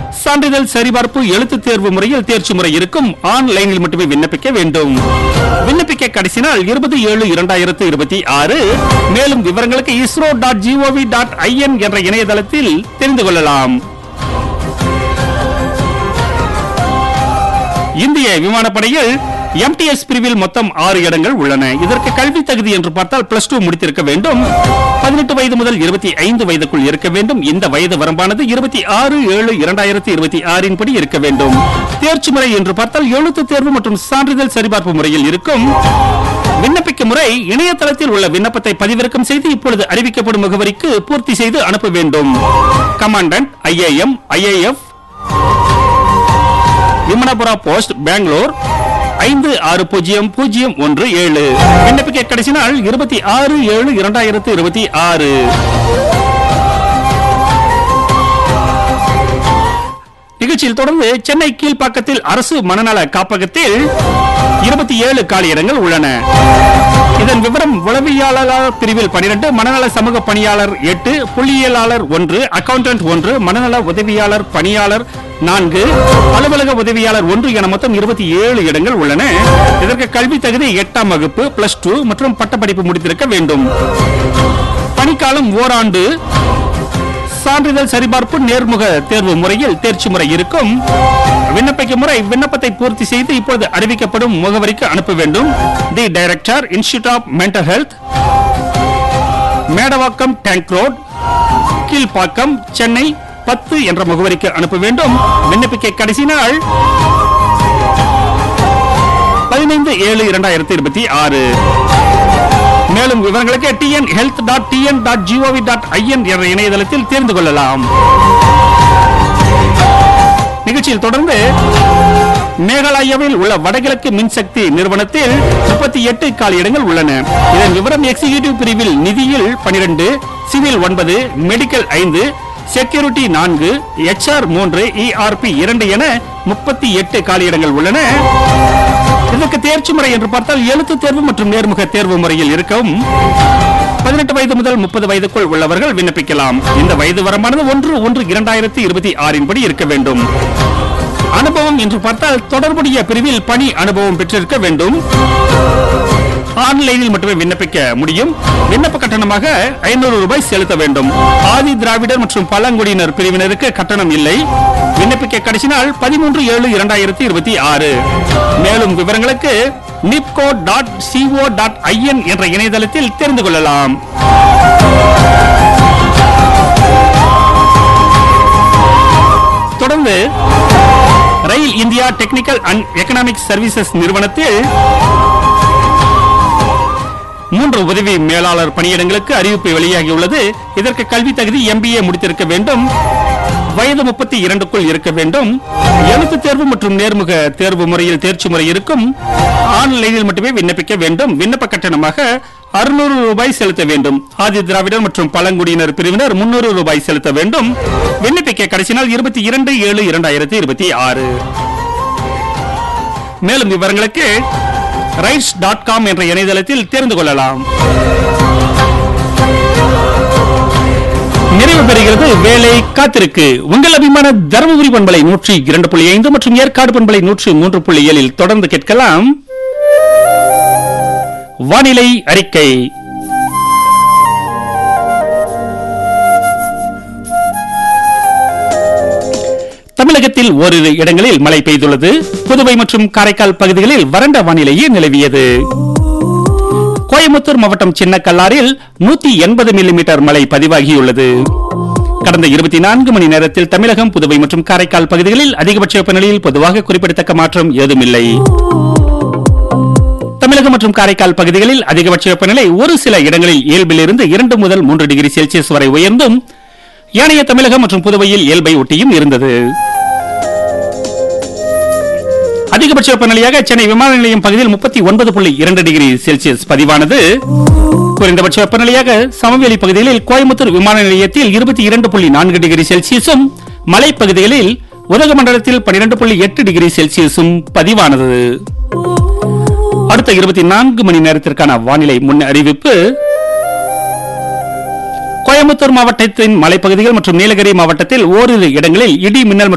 சான்றிதழ் சரிபார்ப்பு எழுத்து தேர்வு முறையில் தேர்ச்சி முறை இருக்கும் ஆன்லைனில் மட்டுமே விண்ணப்பிக்க வேண்டும் விண்ணப்பிக்க கடைசி நாள் இருபது ஏழு இரண்டாயிரத்து இருபத்தி ஆறு மேலும் விவரங்களுக்கு ISRO dot GOV dot IN என்ற இணையதளத்தில் தெரிந்து கொள்ளலாம் இந்திய விமானப்படையில் எம்டிஎஸ் பிரிவில் மொத்தம் ஆறு இடங்கள் உள்ளன இதற்கு கல்வி தகுதி என்று பார்த்தால் பிளஸ் டூ முடித்திருக்க வேண்டும் பதினெட்டு வயது முதல் இருபத்தி ஐந்து வயதுக்குள் இருக்க வேண்டும் இந்த வயது வரம்பானது இருபத்தி ஆறு ஏழு இரண்டாயிரத்தி இருபத்தி ஆறின் படி இருக்க வேண்டும் தேர்ச்சி முறை என்று பார்த்தால் எழுத்து தேர்வு மற்றும் சான்றிதழ் சரிபார்ப்பு முறையில் இருக்கும் விண்ணப்பிக்கும் முறை இணையதளத்தில் உள்ள விண்ணப்பத்தை பதிவிறக்கம் செய்து இப்பொழுது அறிவிக்கப்படும் முகவரிக்கு பூர்த்தி செய்து அனுப்ப வேண்டும் commandant IAM IAF Vimanapura post Bangalore ஐந்து ஆறு பூஜ்ஜியம் பூஜ்ஜியம் ஒன்று ஏழு விண்ணப்பிக்க கடைசி நாள் இருபத்தி ஆறு ஏழு இரண்டாயிரத்து இருபத்தி ஆறு நிகழ்ச்சியில் தொடர்ந்து சென்னை கீழ்ப்பாக்கத்தில் அரசு மனநல காப்பகத்தில் இருபத்தி ஏழு காலியிடங்கள் உள்ளன இதன் விவரம் உளவியலாளர் பிரிவில் 12 மனநல சமூக பணியாளர் எட்டு புள்ளியியலாளர் ஒன்று அக்கவுண்டன்ட் ஒன்று மனநல உதவியாளர் பணியாளர் நான்கு அலுவலக உதவியாளர் ஒன்று என மொத்தம் இருபத்தி ஏழு இடங்கள் உள்ளன இதற்கு கல்வி தகுதி எட்டாம் வகுப்பு பிளஸ் டூ மற்றும் பட்டப்படிப்பு முடித்திருக்க வேண்டும் பணிக்காலம் ஓராண்டு சான்றிதழ் சரிபார்ப்பு நேர்முக தேர்வு முறையில் தேர்ச்சி முறை இருக்கும் விண்ணப்பிக்கும் முறை விண்ணப்பத்தை பூர்த்தி செய்து இப்பொழுது அறிவிக்கப்படும் முகவரிக்கு அனுப்ப வேண்டும் the director institute of mental health Medavakkam tank road Kilpauk Chennai பத்து என்ற முகவரிக்கு அனுப்ப வேண்டும் விண்ணப்பிக்க கடைசி நாள் பதினைந்து ஏழு இரண்டாயிரத்தி இருபத்தி ஆறு மேலும் விவரங்களுக்கு TN health dot TN dot GOV dot IN என்ற இணையதளத்தில் தெரிந்து கொள்ளலாம் நிகழ்ச்சியில் தொடர்ந்து மேகாலயாவில் உள்ள வடகிழக்கு மின்சக்தி நிறுவனத்தில் முப்பத்தி எட்டு காலி இடங்கள் உள்ளன இதன் விவரம் எக்ஸிகியூட்டிவ் பிரிவில் நிதியில் 12 சிவில் ஒன்பது மெடிக்கல் ஐந்து செக்யூரிட்டி நான்கு எச்ஆர் மூன்று இஆர்பி இரண்டு என முப்பத்தி எட்டு காலியிடங்கள் உள்ளன இதற்கு தேர்ச்சி முறை என்று பார்த்தால் எழுத்து தேர்வு மற்றும் நேர்முக தேர்வு முறையில் இருக்கும் பதினெட்டு வயது முதல் முப்பது வயதுக்குள் உள்ளவர்கள் விண்ணப்பிக்கலாம் இந்த வயது வரம்பானது ஒன்று ஒன்று இரண்டாயிரத்தி இருபத்தி ஆறின் படி இருக்க வேண்டும் அனுபவம் என்று பார்த்தால் தொடர்புடைய பிரிவில் பணி அனுபவம் பெற்றிருக்க வேண்டும் ஆன்லைனில் மட்டுமே விண்ணப்பிக்க முடியும் விண்ணப்ப கட்டணமாக ஐநூறு ரூபாய் செலுத்த வேண்டும் ஆதி திராவிடர் மற்றும் பழங்குடியினர் பிரிவினருக்கு கட்டணம் இல்லை விண்ணப்பிக்க கடைசி நாள் பதிமூன்று ஏழு இரண்டாயிரத்தி இருபத்தி ஆறு மேலும் விவரங்களுக்கு NIPCO dot CO dot IN என்ற இணையதளத்தில் தெரிந்து கொள்ளலாம் தொடர்ந்து rail India technical and economic services நிறுவனத்தில் மூன்று உதவி மேலாளர் பணியிடங்களுக்கு அறிவிப்பு வெளியாகியுள்ளது இதற்கு கல்வி தகுதி எம்பிஏ முடித்திருக்க வேண்டும் வயது முப்பத்தி இரண்டுக்குள் இருக்க வேண்டும் எழுத்து தேர்வு மற்றும் நேர்முக தேர்வு முறையில் தேர்ச்சி முறை இருக்கும் ஆன்லைனில் மட்டுமே விண்ணப்பிக்க வேண்டும் விண்ணப்ப கட்டணமாக அறுநூறு ரூபாய் செலுத்த வேண்டும் ஆதி திராவிடர் மற்றும் பழங்குடியினர் பிரிவினர் முன்னூறு ரூபாய் செலுத்த வேண்டும் விண்ணப்பிக்க கடைசி நாள் இருபத்தி இரண்டு ஏழு இரண்டாயிரத்தி இருபத்தி ஆறு மேலும் விவரங்களுக்கு ரைட்ஸ் டாட் காம் என்ற இணையதளத்தில் தெரிந்து கொள்ளலாம் நிறைவு பெறுகிறது வேலை காத்திருக்கு உங்கள் அபிமான தருமபுரி பண்பலை நூற்றி இரண்டு புள்ளி ஐந்து மற்றும் ஏற்காடு பண்பலை நூற்றி மூன்று புள்ளி ஏழில் தொடர்ந்து கேட்கலாம் வானிலை அறிக்கை தமிழகத்தில் ஓரிரு இடங்களில் மழை பெய்துள்ளது புதுவை மற்றும் காரைக்கால் பகுதிகளில் வறண்ட வானிலையே நிலவியது கோயம்புத்தூர் மாவட்டம் சின்னக்கல்லாரில் நூத்தி எண்பது மில்லிமீட்டர் மழை பதிவாகியுள்ளது கடந்த இருபத்தி நான்கு மணி நேரத்தில் தமிழகம் புதுவை மற்றும் காரைக்கால் பகுதிகளில் அதிகபட்ச வெப்பநிலையில் பொதுவாக குறிப்பிடத்தக்க மாற்றம் ஏதுமில்லை தமிழகம் மற்றும் காரைக்கால் பகுதிகளில் அதிகபட்ச வெப்பநிலை ஒரு சில இடங்களில் இயல்பிலிருந்து இரண்டு முதல் மூன்று டிகிரி செல்சியஸ் வரை உயர்ந்தும் ஏனைய தமிழகம் மற்றும் புதுவையில் இயல்பை ஒட்டியும் இருந்தது அதிகபட்ச வெப்பநிலையாக சென்னை விமான நிலையம் பகுதியில் முப்பத்தி ஒன்பது புள்ளி இரண்டு டிகிரி செல்சியஸ் பதிவானது குறைந்தபட்ச வெப்பநிலையாக சமவெளி பகுதிகளில் கோயம்புத்தூர் விமான நிலையத்தில் இருபத்தி இரண்டு புள்ளி நான்கு டிகிரி செல்சியஸும் மலைப்பகுதிகளில் உதகமண்டலத்தில் பனிரெண்டு புள்ளி எட்டு டிகிரி செல்சியஸும் பதிவானது அடுத்த இருபத்தி நான்கு மணி நேரத்திற்கான வானிலை முன் அறிவிப்பு கோயம்புத்தூர் மாவட்டத்தின் மலைப்பகுதிகள் மற்றும் நீலகிரி மாவட்டத்தில் ஓரிரு இடங்களில் இடி மின்னல் மற்றும்